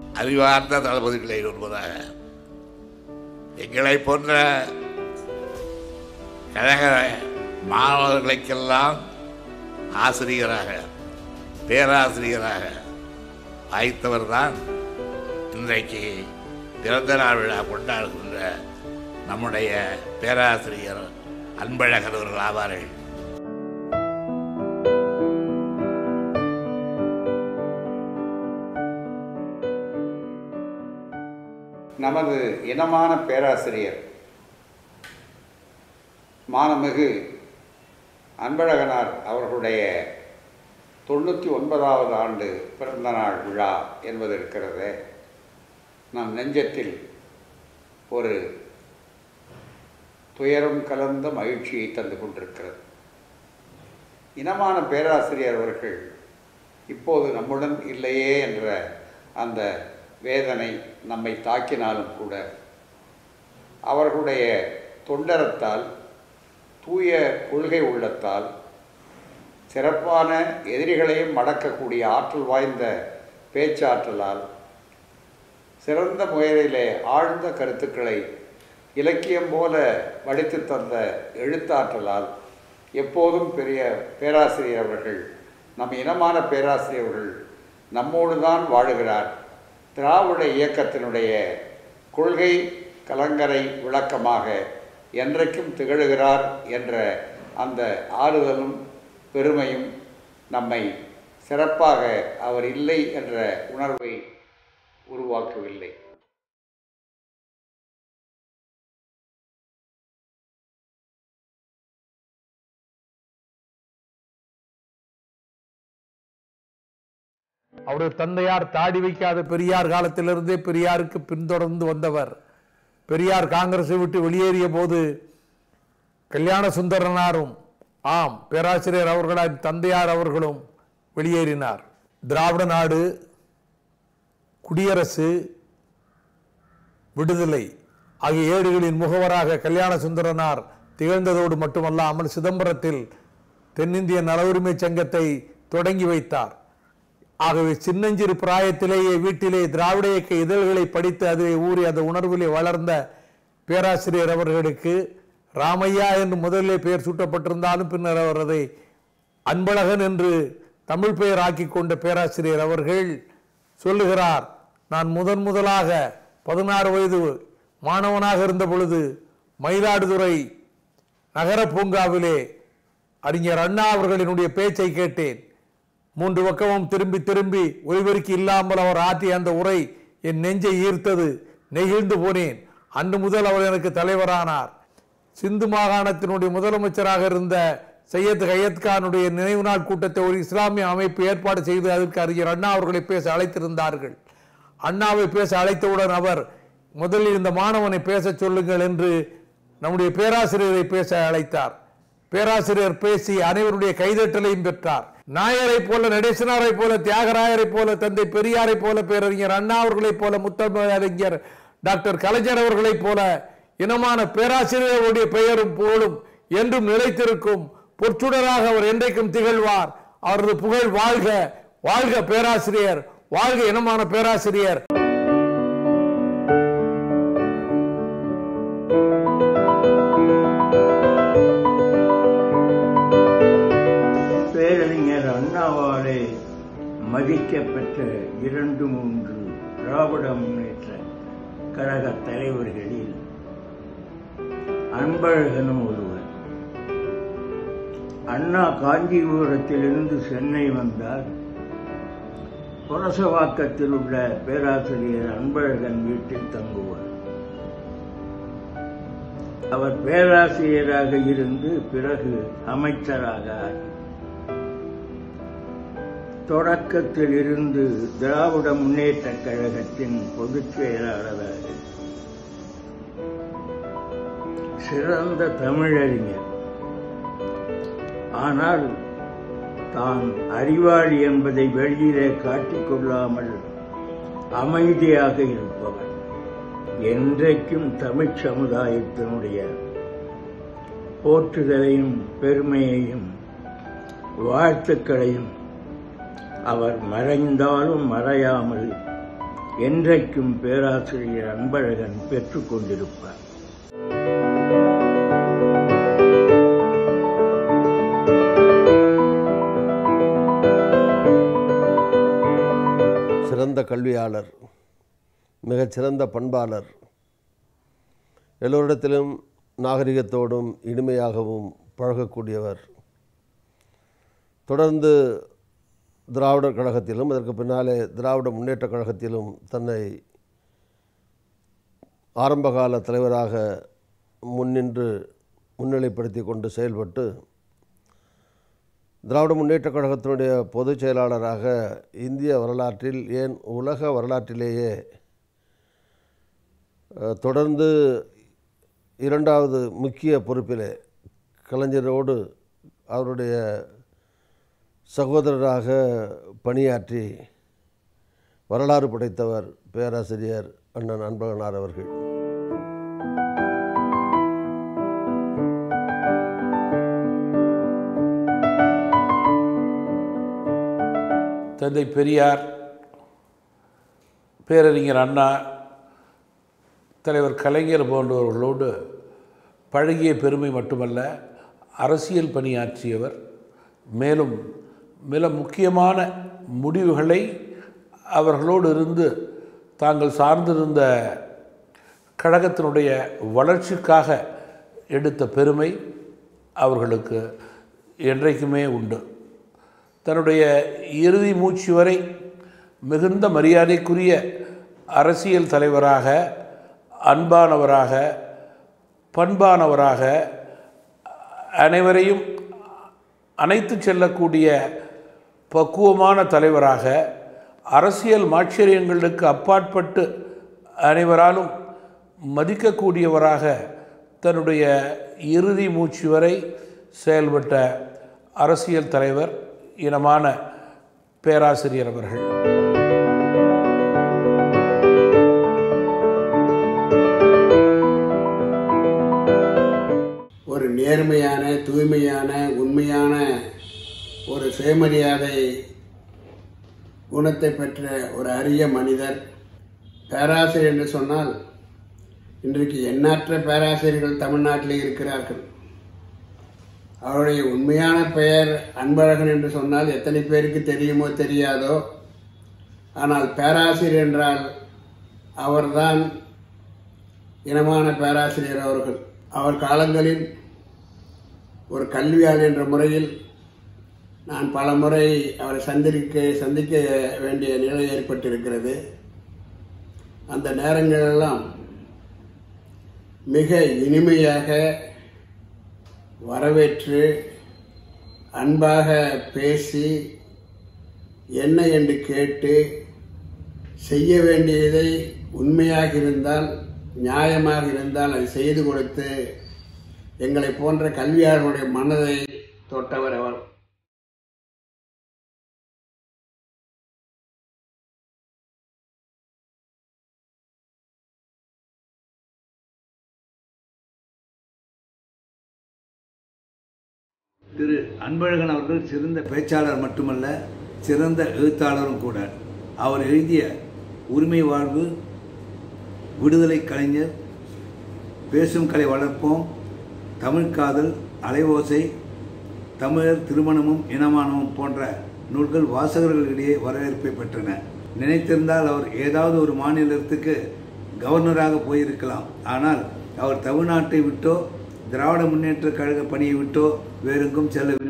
அறிவார்ந்த தளபதிகளை ஒருவராக எங்களை போன்ற கழக மாணவர்களுக்கெல்லாம் ஆசிரியராக பேராசிரியராக வாய்த்தவர் தான் இன்றைக்கு பிறந்த நாள் விழா கொண்டாடுகின்ற நம்முடைய பேராசிரியர் அன்பழகர் அவர்கள் ஆவார்கள் நமது இனமான பேராசிரியர் மானமிகு அன்பழகனார் அவர்களுடைய தொண்ணூற்றி ஒன்பதாவது ஆண்டு பிறந்த நாள் விழா என்பது இருக்கிறது நம் நெஞ்சத்தில் ஒரு துயரம் கலந்த மகிழ்ச்சியை தந்து கொண்டிருக்கிறது இனமான பேராசிரியர் அவர்கள் இப்போது நம்முடன் இல்லையே என்ற அந்த வேதனை நம்மை தாக்கினாலும் கூட அவர்களுடைய தொண்டரத்தால் தூய கொள்கை உள்ளத்தால் சிறப்பான எதிரிகளையும் மடக்கக்கூடிய ஆற்றல் வாய்ந்த பேச்சாற்றலால் சிறந்த முறையிலே ஆழ்ந்த கருத்துக்களை இலக்கியம் போல வடித்து தந்த எழுத்தாற்றலால் எப்போதும் பெரிய பேராசிரியர் அவர்கள் நம் இனமான பேராசிரியர் அவர்கள் நம்மோடு தான் வாழுகிறார் திராவிட இயக்கத்தினுடைய கொள்கை கலங்கரை விளக்கமாக என்றைக்கும் திகழுகிறார் என்ற அந்த ஆறுதலும் பெருமையும் நம்மை சிறப்பாக அவர் இல்லை என்ற உணர்வை உருவாக்கவில்லை அவருடைய தந்தையார் தாடி வைக்காத பெரியார் காலத்திலிருந்தே பெரியாருக்கு பின்தொடர்ந்து வந்தவர் பெரியார் காங்கிரஸை விட்டு வெளியேறிய போது கல்யாண சுந்தரனாரும் ஆம் பேராசிரியர் அவர்களால் தந்தையார் அவர்களும் வெளியேறினார் திராவிட நாடு குடியரசு விடுதலை ஆகிய ஏடுகளின் முகவராக கல்யாண சுந்தரனார் திகழ்ந்ததோடு மட்டுமல்லாமல் சிதம்பரத்தில் தென்னிந்திய நல உரிமை சங்கத்தை தொடங்கி வைத்தார் ஆகவே சின்னஞ்சிறு பிராயத்திலேயே வீட்டிலே திராவிட இயக்க இதழ்களை படித்து அதிலே ஊறி அந்த உணர்விலே வளர்ந்த பேராசிரியர் அவர்களுக்கு ராமையா என்று முதலிலே பெயர் சூட்டப்பட்டிருந்தாலும் பின்னர் அவர் அதை அன்பழகன் என்று தமிழ் பெயர் ஆக்கி கொண்ட பேராசிரியர் அவர்கள் சொல்லுகிறார் நான் முதன் முதலாக பதினாறு வயது மாணவனாக இருந்த பொழுது மயிலாடுதுறை நகர பூங்காவிலே அறிஞர் அண்ணா அவர்களினுடைய பேச்சை கேட்டேன் மூன்று பக்கமும் திரும்பி திரும்பி ஒளிபெருக்கி இல்லாமல் அவர் ஆற்றிய அந்த உரை என் நெஞ்சை ஈர்த்தது நெகிழ்ந்து போனேன் அன்று முதல் அவர் எனக்கு தலைவரானார் சிந்து மாகாணத்தினுடைய முதலமைச்சராக இருந்த சையத் ஹயத் கானுடைய நினைவு நாள் கூட்டத்தை ஒரு இஸ்லாமிய அமைப்பு ஏற்பாடு செய்து அதற்கு அறிஞர் அண்ணா அவர்களை பேச அழைத்திருந்தார்கள் அண்ணாவை பேச அழைத்தவுடன் அவர் முதலில் இந்த மாணவனை பேச சொல்லுங்கள் என்று நம்முடைய பேராசிரியரை பேச அழைத்தார் பேராசிரியர் பேசி அனைவருடைய கைதட்டலையும் பெற்றார் நாயரை போல நடேசனாரை போல தியாகராயரை போல தந்தை பெரியாரை போல பேரறிஞர் அண்ணா அவர்களைப் போல முத்தமிழறிஞர் டாக்டர் கலைஞர் அவர்களைப் போல இனமான பேராசிரியர்களுடைய பெயரும் புகழும் என்றும் நிலைத்திருக்கும் பொற்சுடராக அவர் என்றைக்கும் திகழ்வார் அவரது புகழ் வாழ்க வாழ்க பேராசிரியர் வாழ்க இனமான பேராசிரியர் பேரறிஞர் அண்ணாவாலே மதிக்கப்பெற்ற இரண்டு மூன்று திராவிட முன்னேற்ற கழக தலைவர்களில் அன்பழகனும் ஒருவர் அண்ணா காஞ்சிபுரத்திலிருந்து சென்னை வந்தார் புரசவாக்கத்தில் உள்ள பேராசிரியர் அன்பழகன் வீட்டில் தங்குவார் அவர் பேராசிரியராக இருந்து பிறகு அமைச்சராக ஆகி தொடக்கத்தில் இருந்து திராவிட முன்னேற்றக் கழகத்தின் பொதுச் செயலாளராக சிறந்த தமிழறிஞர் ஆனால் தான் அறிவாளி என்பதை வெளியிலே காட்டிக்கொள்ளாமல் அமைதியாக இருப்பவர் என்றைக்கும் தமிழ்ச் சமுதாயத்தினுடைய போற்றுதலையும் பெருமையையும் வாழ்த்துக்களையும் அவர் மறைந்தாலும் மறையாமல் என்றைக்கும் பேராசிரியர் அன்பழகன் பெற்றுக் கொண்டிருப்பார் சிறந்த கல்வியாளர் மிகச்சிறந்த பண்பாளர் எல்லோரிடத்திலும் நாகரிகத்தோடும் இனிமையாகவும் பழகக்கூடியவர் தொடர்ந்து திராவிடர் கழகத்திலும் அதற்கு பின்னாலே திராவிட முன்னேற்றக் கழகத்திலும் தன்னை ஆரம்பகால தலைவராக முன்னின்று முன்னிலைப்படுத்தி கொண்டு செயல்பட்டு திராவிட முன்னேற்றக் கழகத்தினுடைய பொதுச் செயலாளராக இந்திய வரலாற்றில் ஏன் உலக வரலாற்றிலேயே அஹ், தொடர்ந்து இரண்டாவது முக்கிய பொறுப்பிலே கலைஞரோடு அவருடைய சகோதரராக பணியாற்றி வரலாறு படைத்தவர் பேராசிரியர் அண்ணன் அன்பழகனார் அவர்கள் தந்தை பெரியார் பேரறிஞர் அண்ணா தலைவர் கலைஞர் போன்றவர்களோடு பழகிய பெருமை மட்டுமல்ல அரசியல் பணியாற்றியவர் மேலும் மிக முக்கியமான முடிவுகளை அவர்களோடு இருந்து தாங்கள் சார்ந்திருந்த கழகத்தினுடைய வளர்ச்சிக்காக எடுத்த பெருமை அவர்களுக்கு என்றைக்குமே உண்டு தன்னுடைய இறுதி மூச்சு வரை மிகுந்த மரியாதைக்குரிய அரசியல் தலைவராக அன்பானவராக பண்பானவராக அனைவரையும் அனைத்து செல்லக்கூடிய பக்குவமான தலைவராக அரசியல் மாச்சரியங்களுக்கு அப்பாற்பட்டு அனைவராலும் மதிக்கக்கூடியவராக தன்னுடைய இறுதி மூச்சு வரை செயல்பட்ட அரசியல் தலைவர் இனமான பேராசிரியர் அவர்கள் ஒரு நேர்மையான தூய்மையான உண்மையான ஒரு சுயமரியாதை குணத்தை பெற்ற ஒரு அரிய மனிதர் பேராசிரியர் என்று சொன்னால் இன்றைக்கு எண்ணற்ற பேராசிரியர்கள் தமிழ்நாட்டில் இருக்கிறார்கள் அவருடைய உண்மையான பெயர் அன்பழகன் என்று சொன்னால் எத்தனை பேருக்கு தெரியுமோ தெரியாதோ ஆனால் பேராசிரியர் என்றால் அவர்தான் இனமான பேராசிரியர் அவர்கள் அவர் காலங்களில் ஒரு கல்வியாளர் என்ற முறையில் நான் பல முறை அவரை சந்திக்க சந்திக்க வேண்டிய நிலை ஏற்பட்டிருக்கிறது அந்த நேரங்களெல்லாம் மிக இனிமையாக வரவேற்று அன்பாக பேசி என்ன என்று கேட்டு செய்ய வேண்டியதை உண்மையாக இருந்தால் நியாயமாக இருந்தால் அதை செய்து கொடுத்து எங்களை போன்ற கல்வியாளர்களுடைய மனதை தொட்டவர் அவர் திரு அன்பழகன் அவர்கள் சிறந்த பேச்சாளர் மட்டுமல்ல சிறந்த எழுத்தாளரும் கூட அவர் எழுதிய உரிமை வாழ்வு விடுதலை கலைஞர் பேசும் கலை வளர்ப்போம் தமிழ் காதல் அலைவோசை தமிழர் திருமணமும் இனமானமும் போன்ற நூல்கள் வாசகர்களிடையே வரவேற்பை பெற்றன நினைத்திருந்தால் அவர் ஏதாவது ஒரு மாநிலத்துக்கு கவர்னராக போயிருக்கலாம் ஆனால் அவர் தமிழ்நாட்டை விட்டோ திராவிட முன்னேற்ற கழக பணியை விட்டோ வேறெங்கும் செல்லவில்லை